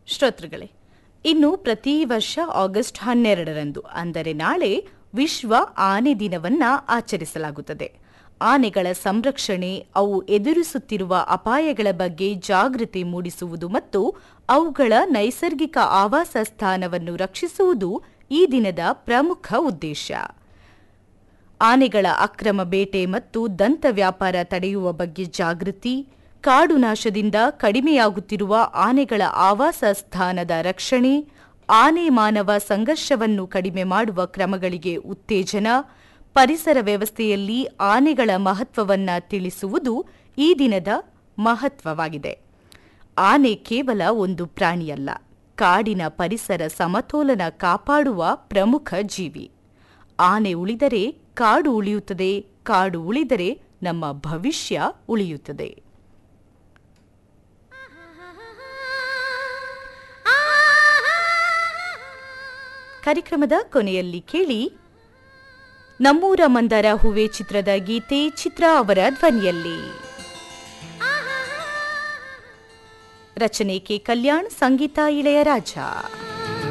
ಶ್ರೋತೃಗಳೇ ಇನ್ನು ಪ್ರತಿ ವರ್ಷ ಆಗಸ್ಟ್ ಹನ್ನೆರಡರಂದು ಅಂದರೆ ನಾಳೆ ವಿಶ್ವ ಆನೆ ದಿನವನ್ನ ಆಚರಿಸಲಾಗುತ್ತದೆ ಆನೆಗಳ ಸಂರಕ್ಷಣೆ ಅವು ಎದುರಿಸುತ್ತಿರುವ ಅಪಾಯಗಳ ಬಗ್ಗೆ ಜಾಗೃತಿ ಮೂಡಿಸುವುದು ಮತ್ತು ಅವುಗಳ ನೈಸರ್ಗಿಕ ಆವಾಸ ಸ್ಥಾನವನ್ನು ರಕ್ಷಿಸುವುದು ಈ ದಿನದ ಪ್ರಮುಖ ಉದ್ದೇಶ ಆನೆಗಳ ಅಕ್ರಮ ಬೇಟೆ ಮತ್ತು ದಂತ ವ್ಯಾಪಾರ ತಡೆಯುವ ಬಗ್ಗೆ ಜಾಗೃತಿ ಕಾಡು ನಾಶದಿಂದ ಕಡಿಮೆಯಾಗುತ್ತಿರುವ ಆನೆಗಳ ಆವಾಸ ಸ್ಥಾನದ ರಕ್ಷಣೆ ಆನೆ ಮಾನವ ಸಂಘರ್ಷವನ್ನು ಕಡಿಮೆ ಮಾಡುವ ಕ್ರಮಗಳಿಗೆ ಉತ್ತೇಜನ ಪರಿಸರ ವ್ಯವಸ್ಥೆಯಲ್ಲಿ ಆನೆಗಳ ಮಹತ್ವವನ್ನ ತಿಳಿಸುವುದು ಈ ದಿನದ ಮಹತ್ವವಾಗಿದೆ ಆನೆ ಕೇವಲ ಒಂದು ಪ್ರಾಣಿಯಲ್ಲ ಕಾಡಿನ ಪರಿಸರ ಸಮತೋಲನ ಕಾಪಾಡುವ ಪ್ರಮುಖ ಜೀವಿ ಆನೆ ಉಳಿದರೆ ಕಾಡು ಉಳಿಯುತ್ತದೆ ಕಾಡು ಉಳಿದರೆ ನಮ್ಮ ಭವಿಷ್ಯ ಉಳಿಯುತ್ತದೆ ಕಾರ್ಯಕ್ರಮದ ಕೊನೆಯಲ್ಲಿ ಕೇಳಿ ನಮ್ಮೂರ ಮಂದಾರ ಹೂವೆ ಚಿತ್ರದ ಗೀತೆ ಚಿತ್ರ ಅವರ ಧ್ವನಿಯಲ್ಲಿ ರಚನೆ ಕೆ ಕಲ್ಯಾಣ್ ಸಂಗೀತ ಇಳೆಯರಾಜ